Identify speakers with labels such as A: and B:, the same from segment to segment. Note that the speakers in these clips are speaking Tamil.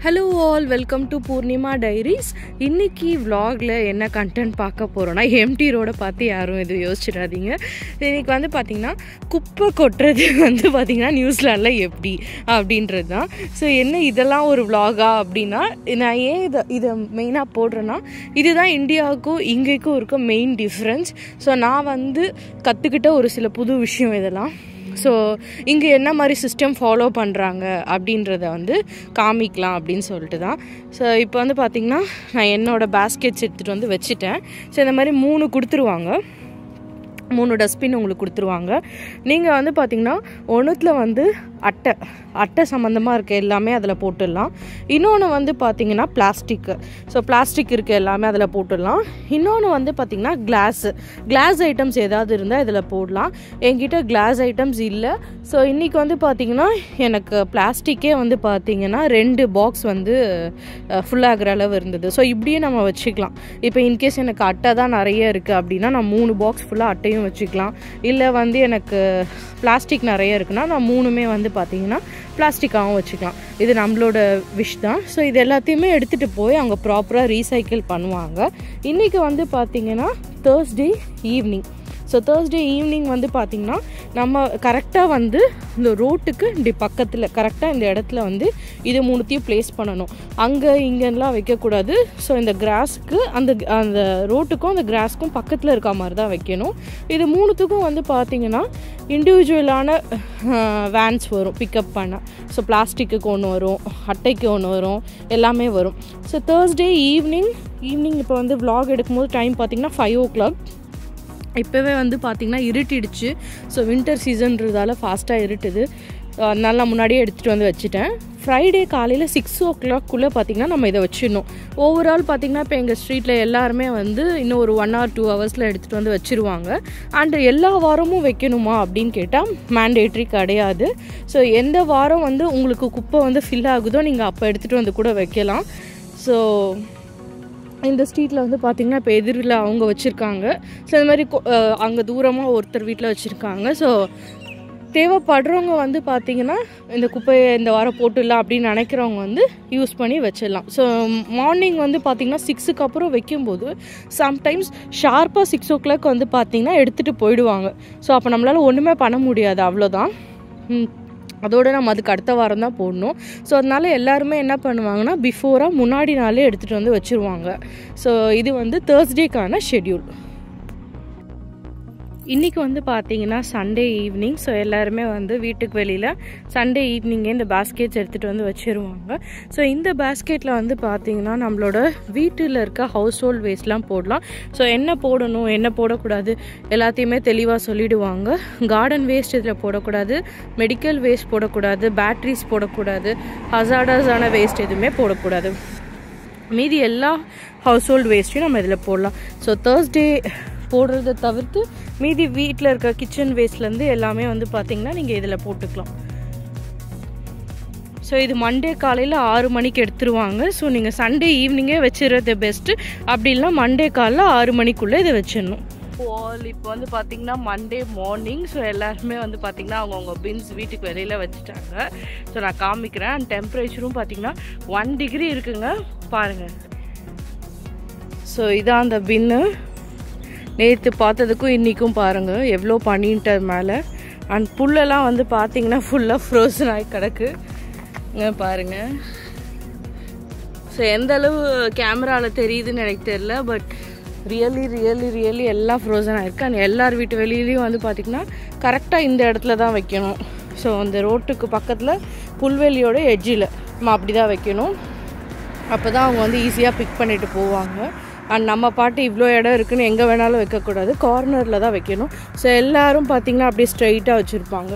A: hello all welcome to Poornima diaries இன்னைக்கு vlogல என்ன கண்டென்ட் பார்க்க போகிறோன்னா எம்டி ரோடை பார்த்து யாரும் எதுவும் யோசிச்சிடாதீங்க இன்னைக்கு வந்து பார்த்திங்கன்னா குப்பை கொட்டுறது வந்து பார்த்திங்கன்னா நியூசிலாண்டில் எப்படி அப்படின்றது தான் ஸோ என்ன இதெல்லாம் ஒரு vlog-ஆ அப்படின்னா நான் ஏன் இதை இதை மெயினாக போடுறேன்னா இதுதான் இந்தியாவுக்கும் இங்கேக்கும் இருக்க மெயின் டிஃப்ரென்ஸ் ஸோ நான் வந்து கற்றுக்கிட்ட ஒரு சில புது விஷயம் இதெல்லாம் ஸோ இங்கே என்ன மாதிரி சிஸ்டம் ஃபாலோ பண்ணுறாங்க அப்படின்றத வந்து காமிக்கலாம் அப்படின்னு சொல்லிட்டு தான் ஸோ இப்போ வந்து பார்த்திங்கன்னா நான் என்னோடய பேஸ்கெட்ஸ் எடுத்துகிட்டு வந்து வச்சுட்டேன் ஸோ இந்த மாதிரி மூணு கொடுத்துருவாங்க மூணு டஸ்ட்பின் உங்களுக்கு கொடுத்துருவாங்க நீங்கள் வந்து பார்த்தீங்கன்னா ஒன்றுத்தில் வந்து அட்டை அட்டை சம்மந்தமாக இருக்க எல்லாமே அதில் போட்டுடலாம் இன்னொன்று வந்து பார்த்தீங்கன்னா பிளாஸ்டிக்கு ஸோ பிளாஸ்டிக் இருக்க எல்லாமே அதில் போட்டுடலாம் இன்னொன்று வந்து பார்த்தீங்கன்னா கிளாஸு கிளாஸ் ஐட்டம்ஸ் ஏதாவது இருந்தால் இதில் போடலாம் என்கிட்ட கிளாஸ் ஐட்டம்ஸ் இல்லை ஸோ இன்றைக்கி வந்து பார்த்தீங்கன்னா எனக்கு பிளாஸ்டிக்கே வந்து பார்த்தீங்கன்னா ரெண்டு பாக்ஸ் வந்து ஃபுல்லாகிற அளவு இருந்தது ஸோ இப்படியே நம்ம வச்சுக்கலாம் இப்போ இன்கேஸ் எனக்கு அட்டை தான் நிறைய இருக்குது அப்படின்னா நான் மூணு பாக்ஸ் ஃபுல்லாக அட்டையும் வச்சுக்கலாம் இல்லை வந்து எனக்கு பிளாஸ்டிக் நிறைய இருக்குன்னா நான் மூணுமே வந்து பார்த்தீங்கன்னா பிளாஸ்டிக்காகவும் வச்சுக்கலாம் இது நம்மளோட விஷ் தான் ஸோ இது எல்லாத்தையுமே எடுத்துகிட்டு போய் அவங்க ப்ராப்பராக ரீசைக்கிள் பண்ணுவாங்க இன்றைக்கி வந்து பார்த்திங்கன்னா Thursday evening so Thursday evening வந்து பார்த்திங்கன்னா நம்ம கரெக்டாக வந்து இந்த ரோட்டுக்கு இப்படி பக்கத்தில் கரெக்டாக இந்த இடத்துல வந்து இது மூணுத்தையும் ப்ளேஸ் பண்ணணும் அங்கே இங்கெல்லாம் வைக்கக்கூடாது ஸோ இந்த கிராஸ்க்கு அந்த அந்த ரோட்டுக்கும் அந்த கிராஸ்க்கும் பக்கத்தில் இருக்க மாதிரி தான் வைக்கணும் இது மூணுத்துக்கும் வந்து பார்த்திங்கன்னா இண்டிவிஜுவலான வேன்ஸ் வரும் பிக்கப் பண்ண ஸோ பிளாஸ்டிக்குக்கு ஒன்று வரும் அட்டைக்கு ஒன்று வரும் எல்லாமே வரும் ஸோ தேர்ஸ்டே ஈவினிங் ஈவினிங் இப்போ வந்து vlog எடுக்கும்போது டைம் பார்த்திங்கன்னா ஃபைவ் ஓ கிளாக் இப்போவே வந்து பார்த்திங்கன்னா இருட்டிடுச்சு ஸோ வின்டர் சீசன்றதால ஃபாஸ்ட்டாக இருட்டுது அதனால நான் முன்னாடியே எடுத்துகிட்டு வந்து வச்சுட்டேன் ஃப்ரைடே காலையில் சிக்ஸ் ஓ கிளாக்குள்ளே பார்த்திங்கன்னா நம்ம இதை வச்சிடணும் ஓவரால் பார்த்திங்கன்னா இப்போ எங்கள் ஸ்ட்ரீட்டில் எல்லாருமே வந்து இன்னும் ஒரு ஒன் ஆர் டூ ஹவர்ஸில் எடுத்துகிட்டு வந்து வச்சுருவாங்க அண்டு எல்லா வாரமும் வைக்கணுமா அப்படின்னு கேட்டால் மேண்டேட்ரி கிடையாது ஸோ எந்த வாரம் வந்து உங்களுக்கு குப்பை வந்து ஃபில் ஆகுதோ நீங்கள் அப்போ எடுத்துகிட்டு வந்து கூட வைக்கலாம் ஸோ இந்த ஸ்ட்ரீட்டில் வந்து பார்த்திங்கன்னா இப்போ எதிரில் அவங்க வச்சுருக்காங்க ஸோ இந்த மாதிரி அங்கே தூரமாக ஒருத்தர் வீட்டில் வச்சுருக்காங்க ஸோ தேவைப்படுறவங்க வந்து பார்த்திங்கன்னா இந்த குப்பையை இந்த வாரம் போட்டுடலாம் அப்படின்னு நினைக்கிறவங்க வந்து யூஸ் பண்ணி வச்சிடலாம் ஸோ மார்னிங் வந்து பார்த்திங்கன்னா சிக்ஸுக்கு அப்புறம் வைக்கும்போது சம்டைம்ஸ் ஷார்ப்பாக சிக்ஸ் ஓ கிளாக் வந்து பார்த்திங்கன்னா எடுத்துகிட்டு போயிடுவாங்க ஸோ அப்போ நம்மளால் ஒன்றுமே பண்ண முடியாது அவ்வளோதான் ம், அதோட நம்ம அதுக்கு அடுத்த வாரம் தான் போடணும் ஸோ அதனால எல்லாருமே என்ன பண்ணுவாங்கன்னா பிஃபோராக முன்னாடி நாளே எடுத்துகிட்டு வந்து வச்சுருவாங்க ஸோ இது வந்து தேர்ஸ்டேக்கான ஷெட்யூல் இன்றைக்கி வந்து பார்த்தீங்கன்னா சண்டே ஈவினிங் ஸோ எல்லாருமே வந்து வீட்டுக்கு வெளியில் சண்டே ஈவினிங்கே இந்த பேஸ்கெட்ஸ் எடுத்துகிட்டு வந்து வச்சுருவாங்க ஸோ இந்த பேஸ்கெட்டில் வந்து பார்த்தீங்கன்னா நம்மளோட வீட்டில் இருக்க ஹவுஸ் ஹோல்ட் வேஸ்ட்லாம் போடலாம் ஸோ என்ன போடணும் என்ன போடக்கூடாது எல்லாத்தையுமே தெளிவாக சொல்லிடுவாங்க கார்டன் வேஸ்ட் இதில் போடக்கூடாது மெடிக்கல் வேஸ்ட் போடக்கூடாது பேட்ரிஸ் போடக்கூடாது ஹசார்டஸான வேஸ்ட் எதுவுமே போடக்கூடாது மீதி எல்லா ஹவுஸ் ஹோல்ட் வேஸ்ட்டையும் நம்ம இதில் போடலாம் ஸோ தேர்ஸ்டே போடுறத தவிர்த்து மீதி வீட்டில் இருக்க கிச்சன் வேஸ்ட்லேருந்து எல்லாமே வந்து பார்த்திங்கன்னா நீங்கள் இதில் போட்டுக்கலாம் ஸோ இது மண்டே காலையில் ஆறு மணிக்கு எடுத்துருவாங்க ஸோ நீங்கள் சண்டே ஈவினிங்கே வச்சிடுறது பெஸ்ட்டு அப்படி இல்லை மண்டே காலைல ஆறு மணிக்குள்ளே இதை வச்சிடணும் ஆல் இப்போ வந்து பார்த்தீங்கன்னா மண்டே மார்னிங் ஸோ எல்லாருமே வந்து பார்த்தீங்கன்னா அவங்கவுங்க பின்ஸ் வீட்டுக்கு வெளியில் வச்சுட்டாங்க ஸோ நான் காமிக்கிறேன் அண்ட் டெம்பரேச்சரும் பார்த்தீங்கன்னா ஒன் டிகிரி இருக்குங்க பாருங்கள் ஸோ இதான் அந்த பின்னு நேற்று பார்த்ததுக்கும் இன்றைக்கும் பாருங்கள் எவ்வளோ பண்ணிட்ட மேலே அண்ட் புல்லெல்லாம் வந்து பார்த்தீங்கன்னா ஃபுல்லாக ஃப்ரோசன் ஆகி கிடக்கு இங்கே பாருங்கள் ஸோ எந்த அளவு கேமராவில் தெரியுதுன்னு எனக்கு தெரில பட் ரியலி ரியலி ரியலி எல்லாம் ஃப்ரோசன் ஆகிருக்கு அண்ட் எல்லார் வீட்டு வெளியிலையும் வந்து பார்த்திங்கன்னா கரெக்டாக இந்த இடத்துல தான் வைக்கணும் ஸோ அந்த ரோட்டுக்கு பக்கத்தில் புல்வெளியோட எட்ஜில் நம்ம அப்படி தான் வைக்கணும் அப்போ தான் அவங்க வந்து ஈஸியாக பிக் பண்ணிட்டு போவாங்க அண்ட் நம்ம பாட்டு இவ்வளோ இடம் இருக்குன்னு எங்கே வேணாலும் வைக்கக்கூடாது கார்னரில் தான் வைக்கணும் ஸோ எல்லாரும் பார்த்தீங்கன்னா அப்படியே ஸ்ட்ரைட்டாக வச்சுருப்பாங்க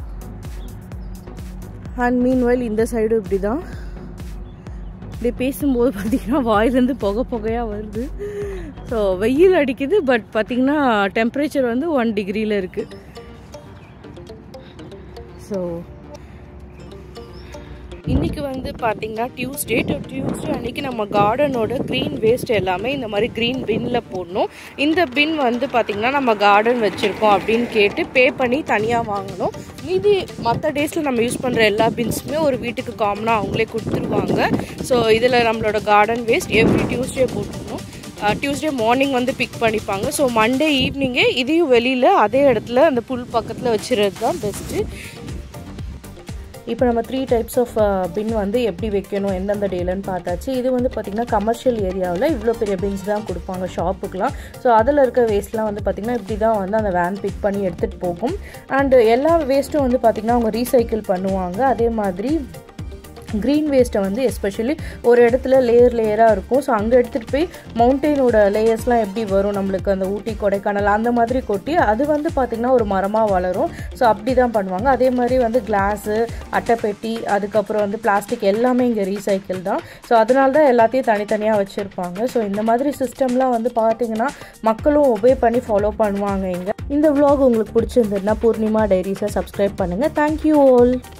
A: அண்ட் மீன்வைல் இந்த சைடும் இப்படி தான் இப்படி பேசும்போது பார்த்தீங்கன்னா வாயிலேருந்து புகை புகையாக வருது ஸோ வெயில் அடிக்குது பட் பார்த்தீங்கன்னா டெம்பரேச்சர் வந்து ஒன் டிகிரியில் இருக்குது ஸோ இன்றைக்கி வந்து பார்த்திங்கன்னா டியூஸ்டே டியூஸ்டே அன்றைக்கி நம்ம கார்டனோட க்ரீன் வேஸ்ட் எல்லாமே இந்த மாதிரி க்ரீன் பின்னில் போடணும் இந்த பின் வந்து பார்த்திங்கன்னா நம்ம கார்டன் வச்சுருக்கோம் அப்படின்னு கேட்டு பே பண்ணி தனியாக வாங்கணும் மீதி மற்ற டேஸில் நம்ம யூஸ் பண்ணுற எல்லா பின்ஸுமே ஒரு வீட்டுக்கு காமனாக அவங்களே கொடுத்துருவாங்க ஸோ இதில் நம்மளோட கார்டன் வேஸ்ட் எவ்ரி டியூஸ்டே போட்டுக்கணும் டியூஸ்டே மார்னிங் வந்து பிக் பண்ணிப்பாங்க ஸோ மண்டே ஈவினிங்கே இதையும் வெளியில் அதே இடத்துல அந்த புல் பக்கத்தில் வச்சுருது தான் பெஸ்ட்டு இப்போ நம்ம த்ரீ டைப்ஸ் ஆஃப் பின் வந்து எப்படி வைக்கணும் எந்தெந்த டேலன்னு பார்த்தாச்சு இது வந்து பார்த்திங்கன்னா கமர்ஷியல் ஏரியாவில் இவ்வளோ பெரிய பின்ஸ் தான் கொடுப்பாங்க ஷாப்புக்கெலாம் ஸோ அதில் இருக்க வேஸ்ட்லாம் வந்து பார்த்திங்கன்னா இப்படி தான் வந்து அந்த வேன் பிக் பண்ணி எடுத்துகிட்டு போகும் அண்டு எல்லா வேஸ்ட்டும் வந்து பார்த்திங்கன்னா அவங்க ரீசைக்கிள் பண்ணுவாங்க அதே மாதிரி க்ரீன் வேஸ்ட்டை வந்து எஸ்பெஷலி ஒரு இடத்துல லேயர் லேயராக இருக்கும் ஸோ அங்கே எடுத்துகிட்டு போய் மவுண்டெயினோட லேயர்ஸ்லாம் எப்படி வரும் நம்மளுக்கு அந்த ஊட்டி கொடைக்கானல் அந்த மாதிரி கொட்டி அது வந்து பார்த்திங்கன்னா ஒரு மரமாக வளரும் ஸோ அப்படி தான் பண்ணுவாங்க அதே மாதிரி வந்து கிளாஸு அட்டைப்பெட்டி அதுக்கப்புறம் வந்து பிளாஸ்டிக் எல்லாமே இங்கே ரீசைக்கிள் தான் ஸோ அதனால தான் எல்லாத்தையும் தனித்தனியாக வச்சுருப்பாங்க ஸோ இந்த மாதிரி சிஸ்டம்லாம் வந்து பார்த்திங்கன்னா மக்களும் ஒபே பண்ணி ஃபாலோ பண்ணுவாங்க இங்கே இந்த vlog உங்களுக்கு பிடிச்சிருந்ததுன்னா பூர்ணிமா டைரிஸை சப்ஸ்கிரைப் பண்ணுங்கள் தேங்க்யூ ஆல்